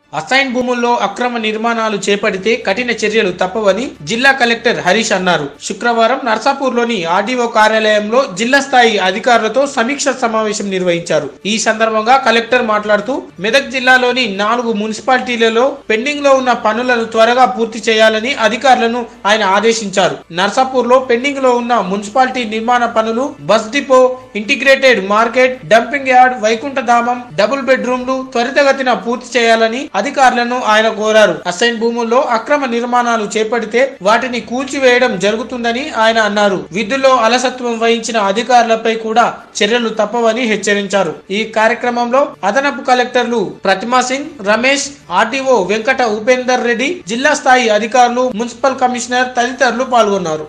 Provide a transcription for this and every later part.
Assign భూముల్లో అక్రమ నిర్మాణాలు చేపడితే కఠిన చర్యలు తప్పవని జిల్లా కలెక్టర్ హరీష్ అన్నారు శుక్రవారం నర్సాపూర్లోని ఆర్డీఓ కార్యాలయంలో జిల్లా స్థాయి అధికారులతో సమీక్ష సమావేశం నిర్వహించారు ఈ సందర్భంగా కలెక్టర్ మాట్లాడుతూ మెదక్ జిల్లాలోని నాలుగు మున్సిపాలిటీలలో పెండింగ్ లో ఉన్న పనులను త్వరగా పూర్తి చేయాలని అధికారులను ఆయన ఆదేశించారు నర్సాపూర్ లో పెండింగ్ లో ఉన్న మున్సిపాలిటీ నిర్మాణ పనులు bus depot integrated market dumping yard వైకుంఠధామం డబుల్ బెడ్రూమ్లు త్వరితగతిన పూర్తి చేయాలని అధికారులను ఆయన కోరారు అసైన్ భూముల్లో అక్రమ నిర్మాణాలు చేపడితే వాటిని కూల్చివేయడం జరుగుతుందని ఆయన అన్నారు విధుల్లో అలసత్వం వహించిన అధికారులపై కూడా చర్యలు తప్పవని హెచ్చరించారు ఈ కార్యక్రమంలో అదనపు కలెక్టర్లు ప్రతిమా సింగ్ రమేష్ ఆర్డీఓ వెంకట ఉపేందర్ రెడ్డి జిల్లా స్థాయి అధికారులు మున్సిపల్ కమిషనర్ తదితరులు పాల్గొన్నారు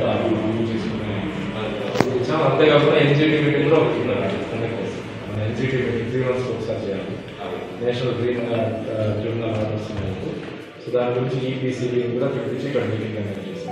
ఇచ్చాం అంతేకాకుండా ఎన్జిటి మీటింగ్ కూడా ఒకటి ఉన్నది కండక్ట్ చేస్తాం మన ఎన్జిటి మీటింగ్ త్రీ మంత్స్ ఒకసారి చేయాలి నేషనల్ గ్రీన్ ట్రిబ్యునల్ ఆర్డర్స్ ఉన్నాయి సో దాని గురించి ఈపీసీబీ కూడా పిలిపించి ఇక్కడ మీటింగ్ కండక్ట్ చేస్తాం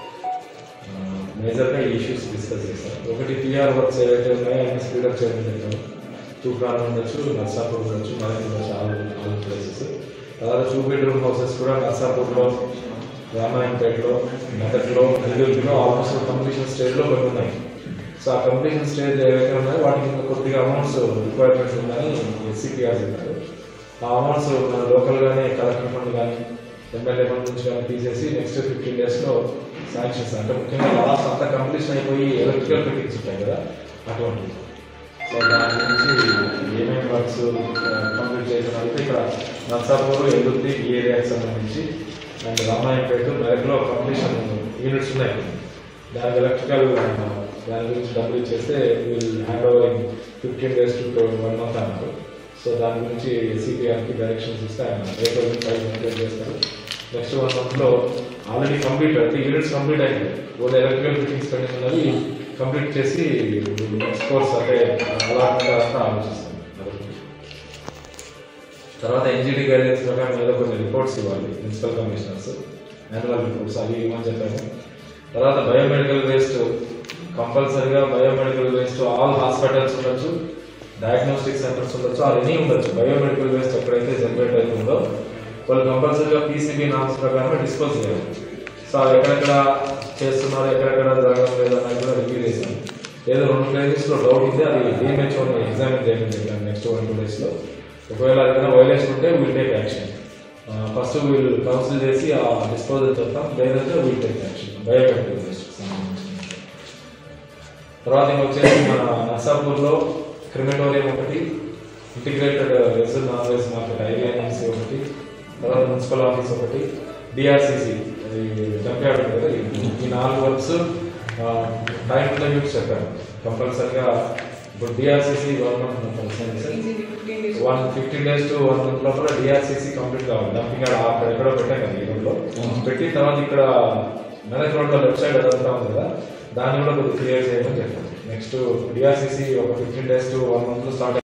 మేజర్గా ఈ ఇష్యూస్ డిస్కస్ చేస్తాం ఒకటి పిఆర్ వర్క్స్ ఏవైతే ఉన్నాయో అన్ని స్పీడప్ చేయడం జరిగింది తూప్రాన్ ఉండొచ్చు నర్సాపూర్ ఉండొచ్చు మరింత ఉండొచ్చు ఆల్ ఆల్ ప్లేసెస్ తర్వాత టూ బెడ్రూమ్ హౌసెస్ కూడా నర్సాపూర్లో రామాయణపేటలో మెదక్లో నెల్లూరులో ఆల్మోస్ట్ కంప్లీషన్ స్టేజ్లో కొన్ని ఉన్నాయి సో ఆ కంప్లీషన్ స్టేజ్ ఏవైతే ఉన్నాయో వాటికి ఇంకా కొద్దిగా అమౌంట్స్ రిక్వైర్మెంట్స్ ఉన్నాయని ఎస్సీపీఆర్ చెప్పారు ఆ అమౌంట్స్ మన లోకల్గానే కలెక్టర్ ఫండ్ కానీ ఎమ్మెల్యే ఫండ్ నుంచి కానీ తీసేసి నెక్స్ట్ ఫిఫ్టీన్ డేస్లో శాంక్షన్స్ అంటే ముఖ్యంగా లాస్ట్ అంతా కంప్లీషన్ అయిపోయి ఎలక్ట్రికల్ ఫిట్టింగ్స్ ఉంటాయి కదా అటువంటివి సో దాని గురించి ఏమేమి వర్క్స్ కంప్లీట్ చేసినట్లయితే ఇక్కడ నర్సాపూర్ ఎల్లుద్ది ఈ ఏరియాకి సంబంధించి అండ్ రామాయణపేట మెరక్లో కంప్లీషన్ యూనిట్స్ ఉన్నాయి దాని ఎలక్ట్రికల్ దాని గురించి డబ్బులు ఇచ్చేస్తే we'll hand over in fifteen days to one month అన్నారు సో దాని గురించి సిపిఆర్కి డైరెక్షన్స్ ఇస్తే ఆయన ఏప్రిల్ ఫైవ్ కంప్లీట్ చేస్తారు నెక్స్ట్ వన్ మంత్లో ఆల్రెడీ కంప్లీట్ అయితే యూనిట్స్ కంప్లీట్ అయింది ఓన్లీ ఎలక్ట్రికల్ ఫిట్టింగ్స్ పెండింగ్ ఉన్నది కంప్లీట్ చేసి నెక్స్ట్ కోర్స్ అంటే అలా అంతా ఆలోచిస్తాం అదొకటి. తర్వాత ఎన్జిటి గైడెన్స్ ప్రకారం ఏదో కొన్ని రిపోర్ట్స్ ఇవ్వాలి ప్రిన్సిపల్ కమిషనర్స్ యాన్యువల్ రిపోర్ట్స్ అవి ఇవ్వమని చెప్పాము తర్వాత బయోమెడికల్ వేస్ట్ కంపల్సరీగా బయోమెడికల్ వేస్ట్ ఆల్ హాస్పిటల్స్ ఉండొచ్చు డయాగ్నోస్టిక్ సెంటర్స్ ఉండొచ్చు అది ఎనీ ఉండొచ్చు బయోమెడికల్ వేస్ట్ ఎక్కడైతే జనరేట్ అవుతుందో వాళ్ళు కంపల్సరీగా పీసీబీ నామ్స్ ప్రకారం డిస్పోజ్ చేయాలి సో అది ఎక్కడెక్కడ చేస్తున్నారు ఎక్కడెక్కడ జరగడం లేదు అనేది కూడా రివ్యూ చేశాం ఏదో రెండు ప్లేసెస్లో డౌట్ ఉంది అది డిఎంహెచ్ఓని ఎగ్జామిన్ చేయడం జరిగింది నెక్స్ట్ వన్ టూ డేస్లో ఒకవేళ ఏదైనా వైలేషన్ ఉంటే విల్ టేక్ యాక్షన్ ఫస్ట్ వీళ్ళు కౌన్సిల్ చేసి ఆ డిస్పోజల్ చెప్తాం లేదంటే will take action biometric waste తర్వాత ఇంకొచ్చేసి మన నర్సాపూర్లో క్రిమిటోరియం ఒకటి integrated veg non veg market ఐలైన్స్ ఒకటి తర్వాత మున్సిపల్ ఆఫీస్ ఒకటి డిఆర్సిసి జంప్యార్డ్ ఉంది కదా ఈ- ఈ నాలుగు వర్క్స్ టైం లిమిట్స్ చెప్పారు కంపల్సరిగా ఇప్పుడు DRCC one month one fifteen days to one month లోపల డిఆర్సిసి కంప్లీట్ కావాలి డంపింగ్ యార్డ్ అక్కడ ఎక్కడో పెట్టాం కదా ఈ రోడ్లో పెట్టి తర్వాత ఇక్కడ మెదక్ రోడ్లో లెఫ్ట్ సైడ్ అదంతా ఉంది కదా దాన్ని కూడా కొద్దిగా క్లియర్ చేయమని చెప్పారు నెక్స్ట్ డిఆర్సిసి ఒక fifteen days to one month లో స్టార్ట్